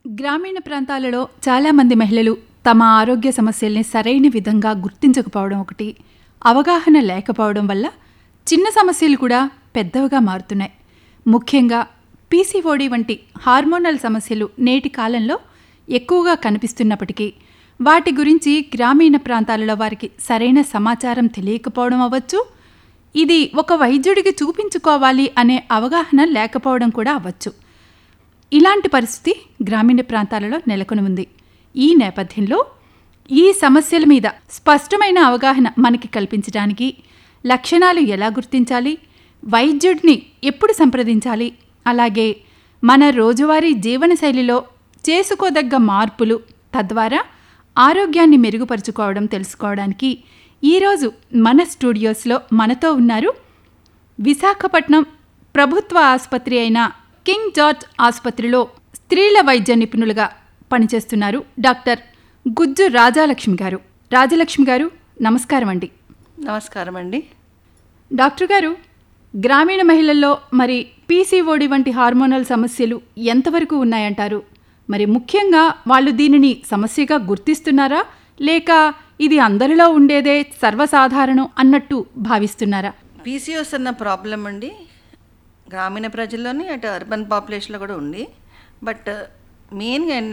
గ్రామీణ ప్రాంతాలలో చాలామంది మహిళలు తమ ఆరోగ్య సమస్యల్ని సరైన విధంగా గుర్తించకపోవడం ఒకటి అవగాహన లేకపోవడం వల్ల చిన్న సమస్యలు కూడా పెద్దవిగా మారుతున్నాయి ముఖ్యంగా పీసీఓడి వంటి హార్మోనల్ సమస్యలు నేటి కాలంలో ఎక్కువగా కనిపిస్తున్నప్పటికీ వాటి గురించి గ్రామీణ ప్రాంతాలలో వారికి సరైన సమాచారం తెలియకపోవడం అవ్వచ్చు ఇది ఒక వైద్యుడికి చూపించుకోవాలి అనే అవగాహన లేకపోవడం కూడా అవ్వచ్చు ఇలాంటి పరిస్థితి గ్రామీణ ప్రాంతాలలో నెలకొని ఉంది ఈ నేపథ్యంలో ఈ సమస్యల మీద స్పష్టమైన అవగాహన మనకి కల్పించడానికి లక్షణాలు ఎలా గుర్తించాలి వైద్యుడిని ఎప్పుడు సంప్రదించాలి అలాగే మన రోజువారీ జీవనశైలిలో చేసుకోదగ్గ మార్పులు తద్వారా ఆరోగ్యాన్ని మెరుగుపరుచుకోవడం తెలుసుకోవడానికి ఈరోజు మన స్టూడియోస్లో మనతో ఉన్నారు విశాఖపట్నం ప్రభుత్వ ఆసుపత్రి అయిన కింగ్ జార్జ్ ఆసుపత్రిలో స్త్రీల వైద్య నిపుణులుగా పనిచేస్తున్నారు డాక్టర్ గుజ్జు రాజాలక్ష్మి గారు రాజలక్ష్మి గారు నమస్కారం అండి నమస్కారం అండి డాక్టర్ గారు గ్రామీణ మహిళల్లో మరి పీసీఓడి వంటి హార్మోనల్ సమస్యలు ఎంతవరకు ఉన్నాయంటారు మరి ముఖ్యంగా వాళ్ళు దీనిని సమస్యగా గుర్తిస్తున్నారా లేక ఇది అందరిలో ఉండేదే సర్వసాధారణం అన్నట్టు భావిస్తున్నారా పీసీఓస్ అన్న ప్రాబ్లం అండి గ్రామీణ ప్రజల్లోని అటు అర్బన్ పాపులేషన్లో కూడా ఉంది బట్ మెయిన్గా